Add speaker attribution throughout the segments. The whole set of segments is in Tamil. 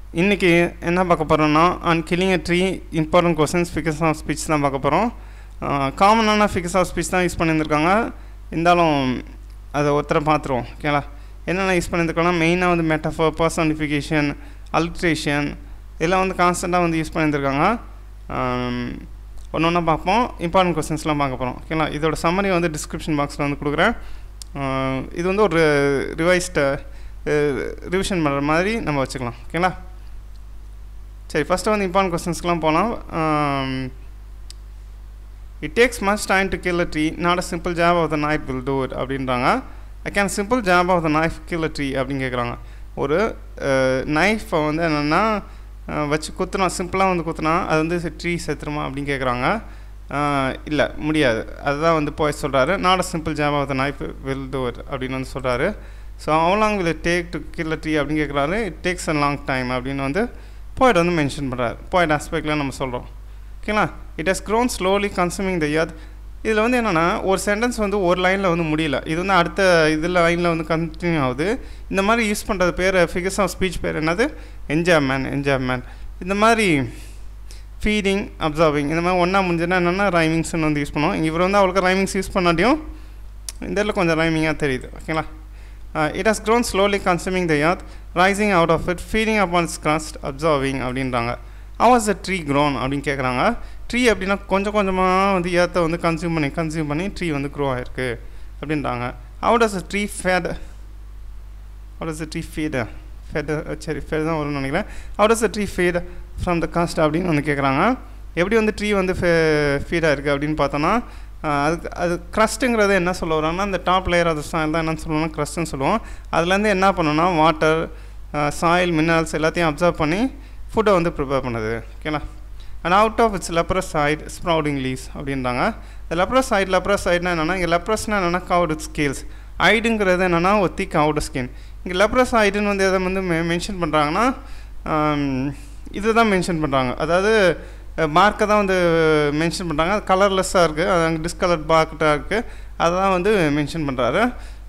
Speaker 1: இன்றைக்கி என்ன பார்க்க போகிறோம்னா on killing a tree important questions figures of speech தான் பார்க்க போகிறோம் காமனான ஃபிகர்ஸ் ஆஃப் ஸ்பீச் தான் யூஸ் பண்ணியிருந்திருக்காங்க இருந்தாலும் அதை ஒருத்தரை பார்த்துருவோம் ஓகேங்களா என்னென்ன யூஸ் பண்ணியிருந்திருக்காங்கன்னா மெயினாக வந்து மெட்டஃபர் பர்சனிஃபிகேஷன் அல்ட்ரேஷன் இதெல்லாம் வந்து கான்ஸ்டண்ட்டாக வந்து யூஸ் பண்ணியிருந்திருக்காங்க ஒன்று ஒன்றா பார்ப்போம் இம்பார்ட்டன்ட் கொஸ்டின்ஸ்லாம் பார்க்க போகிறோம் ஓகேங்களா இதோட சம்மரி வந்து டிஸ்கிரிப்ஷன் பாக்ஸில் வந்து கொடுக்குறேன் இது வந்து ஒரு ரிவைஸ்டு ரிவிஷன் பண்ணுற மாதிரி நம்ம வச்சுக்கலாம் ஓகேங்களா சரி ஃபஸ்ட்டு வந்து இம்பார்ட்டன்ட் கொஸ்டின்ஸ்க்கெலாம் போகலாம் it takes much time to kill a tree not a simple job of the knife will do it அப்படின்றாங்க I can simple job of the knife kill a tree அப்படின்னு கேட்குறாங்க ஒரு நைஃபை வந்து என்னென்னா வச்சு குத்துனா சிம்பிளாக வந்து குத்துனா அது வந்து ட்ரீ செத்துருமா அப்படின்னு கேட்குறாங்க இல்லை முடியாது அதுதான் வந்து போய் சொல்கிறாரு not a simple job of the knife will do it அப்படின்னு வந்து சொல்கிறாரு so how long will take to kill tree அப்படின்னு கேட்குறாரு it takes a long time அப்படின்னு வந்து போய்ட் வந்து மென்ஷன் பண்ணுறாரு போய்ட் ஆஸ்பெக்டில் நம்ம சொல்கிறோம் ஓகேங்களா it has grown slowly consuming the earth இதில் வந்து என்னென்னா ஒரு சென்டென்ஸ் வந்து ஒரு லைனில் வந்து முடியல இது வந்து அடுத்த இதில் லைனில் வந்து கண்டினியூ ஆகுது இந்த மாதிரி யூஸ் பண்ணுறது பேர் ஃபிகர்ஸ் ஆஃப் ஸ்பீச் பேர் என்னது என்ஜாய் மேன் என்ஜாய் மேன் இந்த மாதிரி ஃபீடிங் அப்சர்விங் இந்த மாதிரி ஒன்றா முடிஞ்சுன்னா என்னென்னா ரைமிங்ஸ்னு வந்து யூஸ் பண்ணுவோம் இவர் வந்து அவளுக்கு ரைமிங்ஸ் யூஸ் பண்ணாட்டியும் இந்த இடத்துல கொஞ்சம் ரைமிங்காக தெரியுது ஓகேங்களா it has grown slowly consuming the earth rising out of it feeding upon its crust absorbing அப்படின்றாங்க how was the tree grown அப்படின்னு கேட்குறாங்க ட்ரீ அப்படின்னா கொஞ்சம் கொஞ்சமாக வந்து ஏர்த்தை வந்து கன்சியூம் பண்ணி கன்சியூம் பண்ணி ட்ரீ வந்து க்ரோ ஆகிருக்கு அப்படின்றாங்க how does a tree fed how does a tree feed fed சரி ஃபெட் தான் வரும்னு நினைக்கிறேன் how does a tree feed from the crust அப்படின்னு வந்து கேட்குறாங்க எப்படி வந்து ட்ரீ வந்து ஃபே ஃபீடாக இருக்குது அப்படின்னு பார்த்தோன்னா அதுக்கு அது க்ரஸ்ட்டுங்கிறது என்ன சொல்ல வரோம்னா அந்த டாப் லேயர் ஆஃப் சாயில் தான் என்ன சொல்லுவோம்னா க்ரஸ்ட்டுன்னு சொல்லுவோம் அதுலேருந்து என்ன பண்ணணும்னா வாட்டர் சாயில் மினரல்ஸ் எல்லாத்தையும் அப்சர்வ் பண்ணி ஃபுட்டை வந்து ப்ரிப்பேர் பண்ணுது ஓகேங்களா and out of its leprous side sprouting leaves அப்படின்றாங்க இந்த லெப்ரஸ் சைட் லெப்ரஸ் சைட்னா என்னென்னா இங்கே லெப்ரஸ்னால் என்னென்னா கவுட் ஸ்கேல்ஸ் ஐடுங்கிறது என்னென்னா ஒரு திக் அவுட் ஸ்கின் இங்கே லெப்ரஸ் ஐடுன்னு வந்து எதை வந்து மெ மென்ஷன் பண்ணுறாங்கன்னா இது தான் மென்ஷன் பண்ணுறாங்க அதாவது மார்க்கை தான் வந்து மென்ஷன் பண்ணுறாங்க அது கலர்லெஸ்ஸாக இருக்குது அது அங்கே டிஸ்கலர்ட் பார்க்கிட்டாக இருக்குது அதை தான் வந்து மென்ஷன் பண்ணுறாரு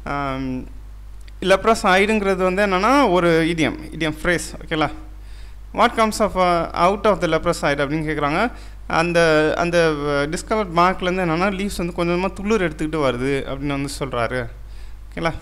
Speaker 1: லெப்ரஸ் ஐடுங்கிறது வந்து என்னென்னா ஒரு இடியம் இடியம் ஃப்ரேஸ் ஓகேலா what comes of out of the leprous side அப்படின்னு கேட்குறாங்க அந்த அந்த டிஸ்கலர்ட் மார்க்லேருந்து என்னென்னா லீவ்ஸ் வந்து கொஞ்சம் கொஞ்சமாக துளிர் எடுத்துக்கிட்டு வருது அப்படின்னு வந்து சொல்கிறாரு ஓகேங்களா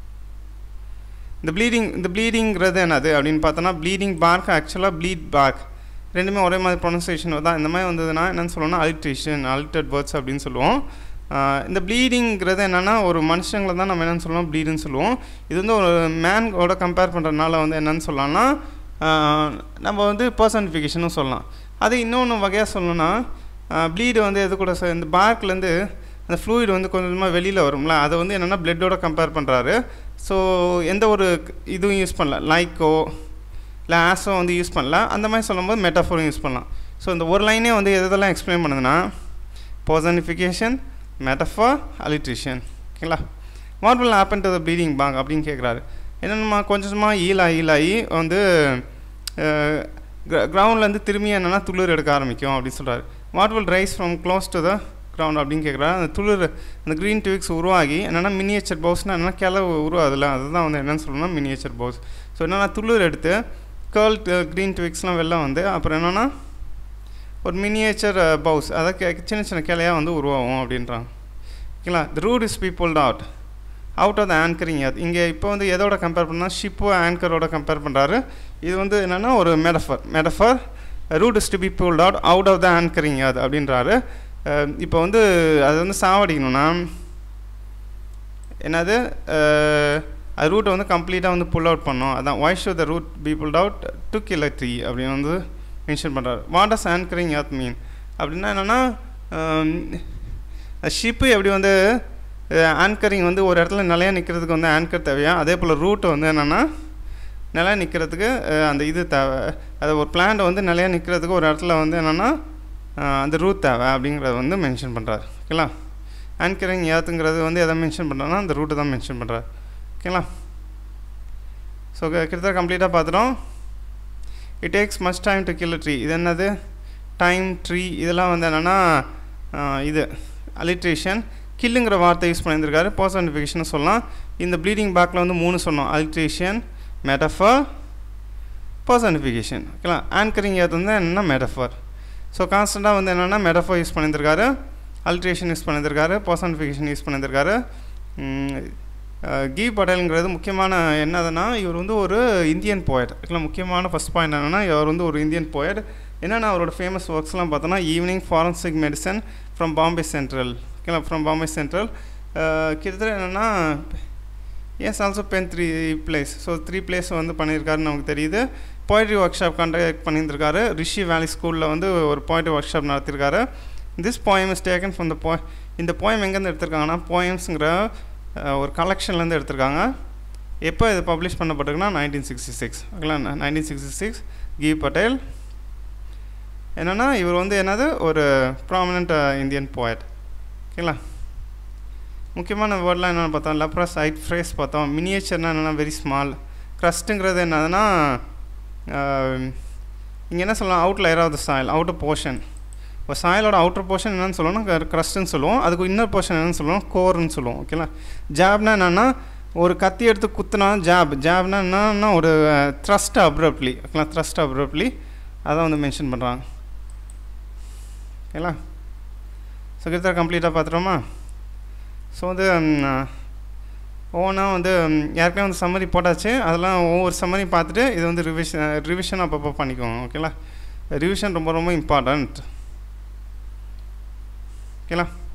Speaker 1: இந்த ப்ளீடிங் இந்த ப்ளீடிங்கிறது என்னது அப்படின்னு பார்த்தோன்னா ப்ளீடிங் பார்க் ஆக்சுவலாக ப்ளீட் பார்க் ரெண்டுமே ஒரே மாதிரி ப்ரொனன்சியேஷன் தான் இந்த மாதிரி வந்ததுன்னா என்னென்னு சொல்லணும்னா அலிட்ரேஷன் அலிட்டட் வேர்ட்ஸ் அப்படின்னு சொல்லுவோம் இந்த ப்ளீடிங்கிறது என்னென்னா ஒரு மனுஷங்களை தான் நம்ம என்னென்னு சொல்லுவோம் ப்ளீடுன்னு சொல்லுவோம் இது வந்து ஒரு மேனோட கம்பேர் பண்ணுறதுனால வந்து என்னென்னு சொல்லலாம்னா நம்ம வந்து பர்சனிஃபிகேஷனும் சொல்லலாம் அது இன்னொன்று வகையாக சொல்லணும்னா ப்ளீடு வந்து எது கூட இந்த பார்க்லேருந்து அந்த ஃப்ளூயிட் வந்து கொஞ்சம் கொஞ்சமாக வெளியில் வரும்ல அதை வந்து என்னென்னா பிளட்டோட கம்பேர் பண்ணுறாரு ஸோ எந்த ஒரு இதுவும் யூஸ் பண்ணல லைக்கோ இல்லை ஆஸோ வந்து யூஸ் பண்ணல அந்த மாதிரி சொல்லும்போது மெட்டாஃபோரும் யூஸ் பண்ணலாம் ஸோ இந்த ஒரு லைனே வந்து எதெல்லாம் எக்ஸ்பிளைன் பண்ணுதுன்னா பர்சனிஃபிகேஷன் மெட்டஃபார் அலிட்ரிஷன் ஓகேங்களா what will happen to the bleeding bank அப்படின்னு கேட்குறாரு என்னென்னமா கொஞ்சமாக ஈலாகி ஈலாகி வந்து கிரவுண்ட்லேருந்து திரும்பி என்னென்னா துளிர் எடுக்க ஆரம்பிக்கும் அப்படின்னு சொல்கிறாரு what will rise from close to the ground அப்படின்னு கேட்குறாரு அந்த துளிர் அந்த க்ரீன் ட்விக்ஸ் உருவாகி என்னென்னா மினியேச்சர் பவுஸ்னால் என்னென்னா கிளவு உருவாதில்ல அதுதான் வந்து என்னென்னு சொல்லணும்னா மினியேச்சர் பவுஸ் ஸோ என்னென்னா துளிர் எடுத்து கேர்ள் க்ரீன் ட்விக்ஸ்லாம் வெளில வந்து அப்புறம் என்னென்னா ஒரு மினியேச்சர் பவுஸ் அதாவது சின்ன சின்ன கிளையாக வந்து உருவாகும் அப்படின்றாங்க ஓகேங்களா the root is pulled out out of the anchoring அது இங்கே இப்போ வந்து எதோட கம்பேர் பண்ணால் ஷிப்போ ஆங்கரோட கம்பேர் பண்ணுறாரு இது வந்து என்னென்னா ஒரு metaphor metaphor root is to be pulled out out of the anchoring அது அப்படின்றாரு இப்போ வந்து அது வந்து சாவடிக்கணும்னா என்னது அது ரூட்டை வந்து கம்ப்ளீட்டாக வந்து புல் அவுட் பண்ணோம் அதான் why show the root be pulled out to kill tree அப்படின்னு வந்து மென்ஷன் பண்ணுறாரு what does anchoring earth mean அப்படின்னா என்னென்னா ஷிப்பு எப்படி வந்து ஆங்கரிங் வந்து ஒரு இடத்துல நிலையாக நிற்கிறதுக்கு வந்து ஆங்கர் தேவையா அதே போல் ரூட்டு வந்து என்னென்னா நிலையாக நிற்கிறதுக்கு அந்த இது தேவை அது ஒரு பிளான்ட்டை வந்து நிலையாக நிற்கிறதுக்கு ஒரு இடத்துல வந்து என்னென்னா அந்த ரூட் தேவை அப்படிங்கிறத வந்து மென்ஷன் பண்ணுறாரு ஓகேங்களா ஆங்கரிங் ஏத்துங்கிறது வந்து எதை மென்ஷன் பண்ணுறாங்கன்னா அந்த ரூட்டு தான் மென்ஷன் பண்ணுறாரு ஓகேங்களா ஸோ கிட்டத்தட்ட கம்ப்ளீட்டாக பார்த்துட்டோம் it takes much time to kill tree இது என்னது டைம் ட்ரீ இதெல்லாம் வந்து என்னென்னா இது அலிட்ரேஷன் கில்லுங்கிற வார்த்தை யூஸ் பண்ணியிருந்திருக்காரு பர்சனிஃபிகேஷன் சொல்லலாம் இந்த ப்ளீடிங் பேக்கில் வந்து மூணு சொன்னோம் அல்ட்ரேஷன் மெட்டஃபர் பர்சனிஃபிகேஷன் ஓகேங்களா ஆங்கரிங் அது வந்து என்னென்னா மெடஃபர் ஸோ கான்ஸ்டண்ட்டாக வந்து என்னென்னா மெடஃபர் யூஸ் பண்ணியிருக்காரு அல்ட்ரேஷன் யூஸ் பண்ணியிருக்காரு பர்சனிஃபிகேஷன் யூஸ் பண்ணியிருக்காரு கி பட்டேலுங்கிறது முக்கியமான என்னதுன்னா இவர் வந்து ஒரு இந்தியன் போயட் ஓகேங்களா முக்கியமான ஃபஸ்ட் பாயிண்ட் என்னென்னா இவர் வந்து ஒரு இந்தியன் போயட் என்னென்னா அவரோட ஃபேமஸ் ஒர்க்ஸ்லாம் பார்த்தோன்னா evening forensic medicine from Bombay Central ஓகேங்களா ஃப்ரம் பாம்பே சென்ட்ரல் கிட்டத்தட்ட என்னென்னா as also pen three plays so three plays வந்து பண்ணியிருக்காருன்னு நமக்கு தெரியுது போய்ட்ரி ஒர்க் ஷாப் கண்டக்ட் பண்ணியிருந்திருக்காரு ரிஷி வேலி ஸ்கூலில் வந்து ஒரு போய்ட்ரி ஒர்க் ஷாப் நடத்தியிருக்காரு this poem is taken from the போய் இந்த போயம் எங்கேருந்து எடுத்திருக்காங்கன்னா போயம்ஸுங்கிற ஒரு கலெக்ஷன்லேருந்து எடுத்திருக்காங்க எப்போ இது பப்ளிஷ் பண்ணப்பட்டிருக்குன்னா நைன்டீன் சிக்ஸ்டி சிக்ஸ் ஓகேங்களா nineteen sixty six Gieve Patel என்னென்னா இவர் வந்து என்னது ஒரு ப்ராமினெண்ட் இந்தியன் போயட் ஓகேங்களா முக்கியமான வேர்ட்லாம் என்னென்னு பார்த்தோம் லப்ரஸ் ஐட் ஃப்ரேஸ் பார்த்தோம் மினியேச்சர்னா என்னென்னா வெரி ஸ்மால் க்ரஸ்ட்டுங்கிறது என்னதுன்னா இங்கே என்ன சொல்லலாம் out layer of the soil outer portion இப்போ சாயலோட அவுட்டர் போர்ஷன் என்னென்னு சொல்லுவோம்னா க்ரஸ்ட்டுன்னு சொல்லுவோம் அதுக்கு இன்னர் போர்ஷன் என்னென்னு சொல்லுவோம் கோர்னு சொல்லுவோம் ஓகேங்களா ஜாப்னா என்னென்னா ஒரு கத்தி எடுத்து குத்துனா ஜாப் ஜாப்னா என்னன்னா ஒரு த்ரஸ்ட் அப்ரப்ட்லி ஓகேங்களா த்ரஸ்ட் அப்ரப்ட்லி அதான் வந்து மென்ஷன் பண்ணுறாங்க ஓகேங்களா ஸோ கிட்ட கம்ப்ளீட்டாக பார்த்துட்டோமா ஸோ வந்து ஒவ்வொன்றா வந்து ஏற்கனவே வந்து சம்மரி போட்டாச்சு அதெல்லாம் ஒவ்வொரு சம்மரி பார்த்துட்டு இது வந்து ரிவிஷன் ரிவிஷன் அப்பப்போ பண்ணிக்கோங்க ஓகேங்களா ரிவிஷன் ரொம்ப ரொம்ப இம்பார்ட்டண்ட் ஓகேங்களா